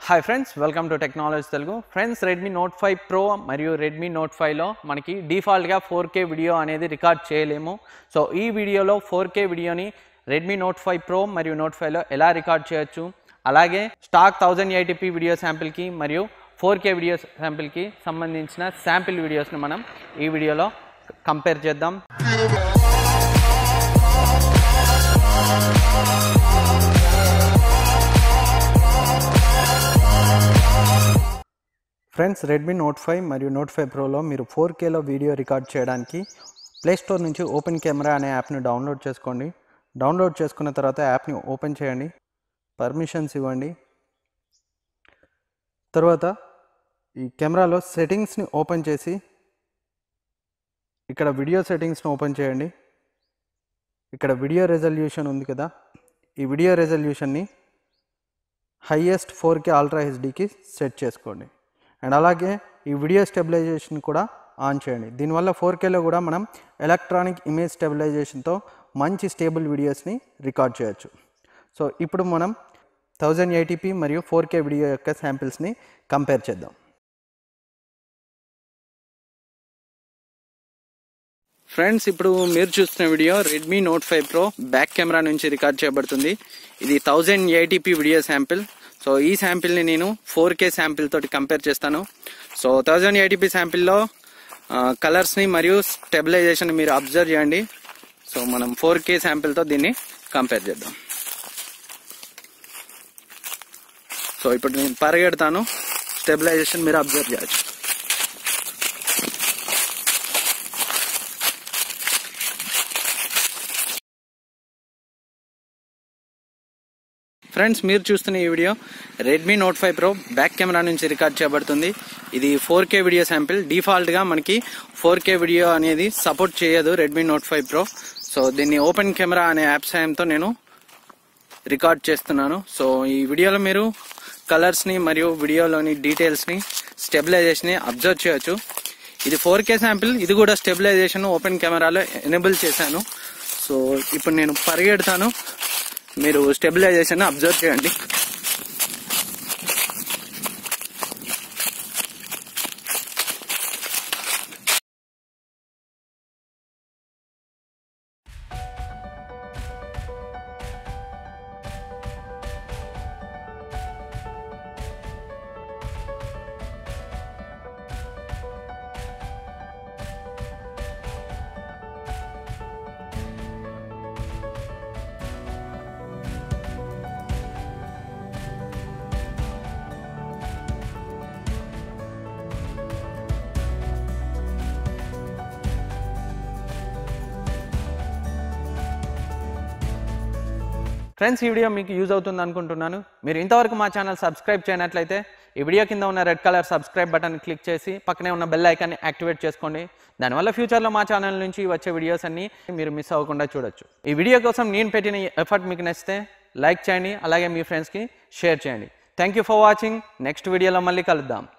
hi friends welcome to technology Telugu friends Redmi note five pro మరియు Redmi note ఫైవ్లో మనకి డిఫాల్ట్గా ఫోర్ కే వీడియో అనేది రికార్డ్ చేయలేము సో ఈ వీడియోలో ఫోర్ కే వీడియోని రెడ్మీ నోట్ ఫైవ్ ప్రో మరియు నోట్ ఫైవ్లో ఎలా రికార్డ్ చేయొచ్చు అలాగే స్టాక్ థౌజండ్ ఎయిటీపీ వీడియో శాంపిల్కి మరియు ఫోర్ కే వీడియో శాంపిల్కి సంబంధించిన శాంపిల్ వీడియోస్ని మనం ఈ వీడియోలో కంపేర్ చేద్దాం ఫ్రెండ్స్ రెడ్మీ నోట్ ఫైవ్ మరియు నోట్ ఫైవ్ ప్రోలో మీరు ఫోర్ కేలో వీడియో రికార్డ్ చేయడానికి ప్లే స్టోర్ నుంచి ఓపెన్ కెమెరా అనే యాప్ని డౌన్లోడ్ చేసుకోండి డౌన్లోడ్ చేసుకున్న తర్వాత యాప్ని ఓపెన్ చేయండి పర్మిషన్స్ ఇవ్వండి తర్వాత ఈ కెమెరాలో సెట్టింగ్స్ని ఓపెన్ చేసి ఇక్కడ వీడియో సెట్టింగ్స్ని ఓపెన్ చేయండి ఇక్కడ వీడియో రెజల్యూషన్ ఉంది కదా ఈ వీడియో రెజల్యూషన్ని హైయెస్ట్ ఫోర్ కే అల్ట్రా హెచ్డికి సెట్ చేసుకోండి అండ్ అలాగే ఈ వీడియో స్టెబిలైజేషన్ కూడా ఆన్ చేయండి దీనివల్ల ఫోర్ కేలో కూడా మనం ఎలక్ట్రానిక్ ఇమేజ్ స్టెబిలైజేషన్తో మంచి స్టేబుల్ వీడియోస్ని రికార్డ్ చేయొచ్చు సో ఇప్పుడు మనం థౌజండ్ ఎయిటీపీ మరియు ఫోర్ కే వీడియో యొక్క శాంపిల్స్ని కంపేర్ చేద్దాం ఫ్రెండ్స్ ఇప్పుడు మీరు చూస్తున్న video Redmi note five pro back camera నుంచి రికార్డ్ చేయబడుతుంది ఇది thousand eighty P video sample so ఈ శాంపిల్ని నేను ఫోర్ కే శాంపిల్ తోటి కంపేర్ చేస్తాను సో థౌజండ్ ఎయిటీపీ శాంపిల్లో కలర్స్ని మరియు స్టెబిలైజేషన్ మీరు అబ్జర్వ్ చేయండి సో మనం ఫోర్ కే శాంపిల్తో దీన్ని కంపేర్ చేద్దాం సో ఇప్పుడు నేను పరిగెడతాను స్టెబిలైజేషన్ మీరు అబ్జర్వ్ చేయొచ్చు ఫ్రెండ్స్ మీరు చూస్తున్న ఈ video Redmi note five pro back camera నుంచి రికార్డ్ చేయబడుతుంది ఇది ఫోర్ కే వీడియో శాంపిల్ డిఫాల్ట్గా మనకి ఫోర్ కే వీడియో అనేది సపోర్ట్ చేయదు Redmi note five pro so దీన్ని ఓపెన్ కెమెరా అనే యాప్ సాయంతో నేను రికార్డ్ చేస్తున్నాను సో ఈ వీడియోలో మీరు కలర్స్ని మరియు వీడియోలోని డీటెయిల్స్ని స్టెబిలైజేషన్ని అబ్జర్వ్ చేయొచ్చు ఇది ఫోర్ కే శాంపిల్ ఇది కూడా స్టెబిలైజేషన్ ఓపెన్ కెమెరాలో ఎనేబుల్ చేశాను సో ఇప్పుడు నేను పరిగెడతాను మీరు స్టెబిలైజేషన్ అబ్జర్వ్ చేయండి ఫ్రెండ్స్ ఈ వీడియో మీకు యూజ్ అవుతుంది అనుకుంటున్నాను మీరు ఇంతవరకు మా ఛానల్ సబ్స్క్రైబ్ చేయనట్లయితే ఈ వీడియో కింద ఉన్న red colour subscribe button click చేసి పక్కనే ఉన్న బెల్ ఐకాన్ని యాక్టివేట్ చేసుకోండి దానివల్ల ఫ్యూచర్లో మా ఛానల్ నుంచి వచ్చే వీడియోస్ అన్ని మీరు మిస్ అవ్వకుండా చూడొచ్చు ఈ వీడియో కోసం నేను పెట్టిన ఎఫర్ట్ మీకు నచ్చితే లైక్ చేయండి అలాగే మీ ఫ్రెండ్స్కి షేర్ చేయండి thank you for watching next వీడియోలో మళ్ళీ కలుద్దాం